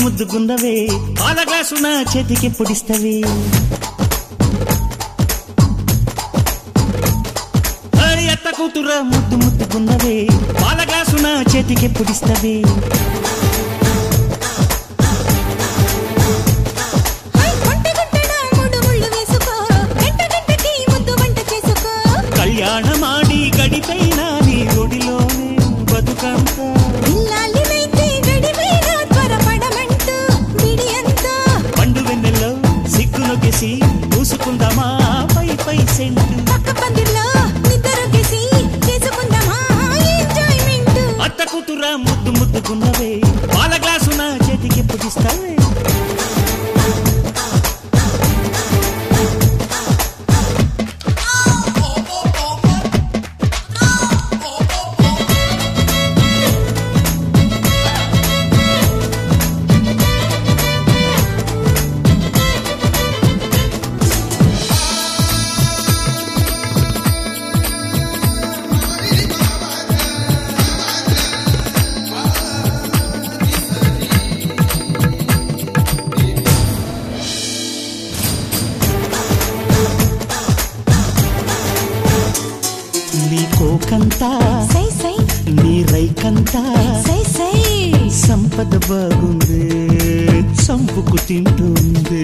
ముద్దుగున్నవే పాల గ్లాసు నా చేతికి పొడిస్తవే అయ్ అత్త కూతుర ముద్దు ముద్దుగున్నవే పాల గ్లాసు నా చేతికి పొడిస్తవే హై కొంట గుంటడా మూడు ముళ్ళు వేసుకో గంట గంటకి ముద్దు వంట చేసుకో కళ్యాణమాడి గడిపైన నీ ఒడిలోనే బతుకంతా ఇల్లాలి వైతే గడిపైన త్వరపడమంటూ బిడియంతో పండు వెన్నెల్లో సిగ్గునొకేసి పూసుకుందామా పై పై సెంటు పక్క పందిర్లో నిద్రొకేసి చేసుకుందామా ఎంజాయ్మెంట్ అత్త కూతుర ముద్దు ముద్దుకున్నవే పాల గ్లాసు నా చేతికి పొడిస్తావే నీ కోకంతా సై సై నీ రైకంతా సై సై సంపద బాగుంది చంపుకు తింటుంది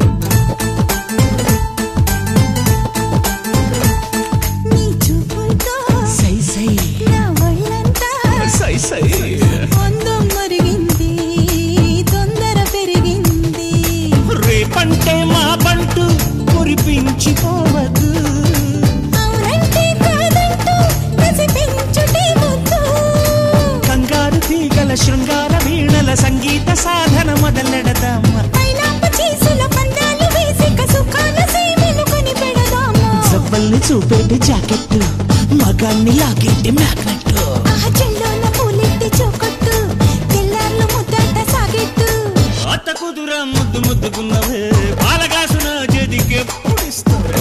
నీ చూపులతో సై సై నా ఒళ్ళంతా సై సై అందం మరిగింది తొందర పెరిగింది రేపంటే మా పంటు కురిపించిపోవద్దు అవునంటే కాదంటూ కసి పెంచుటే ముద్దు కంగారు తీగల శృంగార వీణల సంగీత సాధన మొదలెడదామా పైనాప చీసుల పందాలు వేసి కసుకాల సీమలు కొని పెడదామా సబ్బల్ని చూపేటి జాకెట్ మగాన్ని లాగేటి మ్యాగ్నెట్ ఆ చెల్లోన పూలెట్టి చోకొట్టు తెల్లార్లు ముద్దాట సాగెట్టు అత్త కుదుర ముద్దు ముద్దుకున్నవే పాలగాసున చేతికి పొడిస్తావే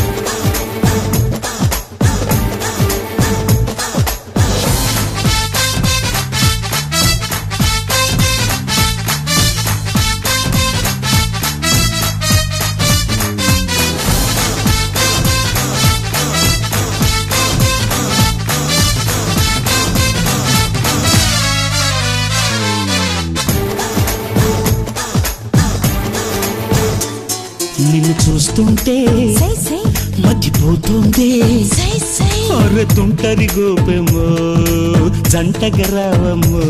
నిన్ను చూస్తుంటే సై సై మతిపోతుంది సై సై అరతుంటరి గోపెమో జంటగా రావమ్మో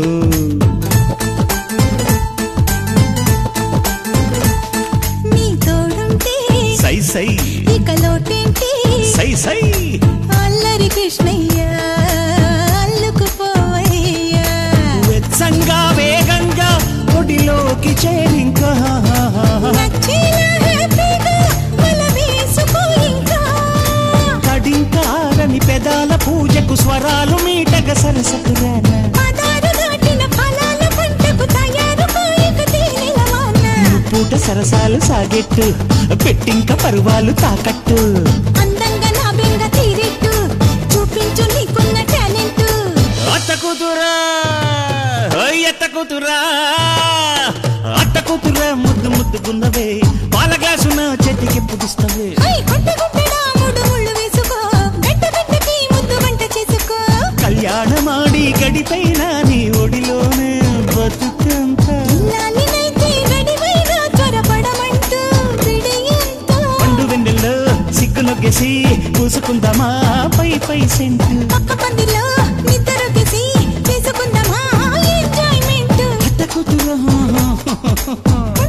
నీ తోడుంటే సై సై ఇక లోటేంటి సై సై అల్లరి కృష్ణయ్య అల్లుకుపోవయ్యా వెచ్చంగా వేగంగా ఒడిలోకి చేరింకా నచ్చేలా హ్యాపీగా వల వేసుకో ఇంకా కడింకారని పెదాల పూజకు స్వరాలు మీటగ సరసకు రానా పదారు దాటిన ఫలాల పంటకు తయారు కాయక తేనెల వాన పూట సరసాలు సాగెట్టు పెట్టింక పరువాలు తాకట్టు అందంగా నా బెంగ తీరెట్టు చూపించు నీకున్న టాలెంట్ అత్త కూతురా ఓయ్ అత్త కూతురా అత్త కూతురా ముద్దు ముద్దుకున్నవే పాల గ్లాసు నా చేతికి పుడిస్తవే హై కొట్ట గుట్టడా మూడు ముళ్ళు వేసుకో గంట గంటకి ముద్దు వంట చేసుకో కళ్యాణమాడి గడిపైన నీ ఒడిలోనే బతుకంతా ఇల్లాలినైతే గడివైనా త్వరపడమంటూ విడియంతో పండు వెన్నెల్లో సిగ్గు నొగ్గేసి పూసుకుందామా పై పై సెంటు పక్క పందిలో నిద్రొకేసి చేసుకుందామా ఎంజాయ్మెంట్ అత్త కూతురా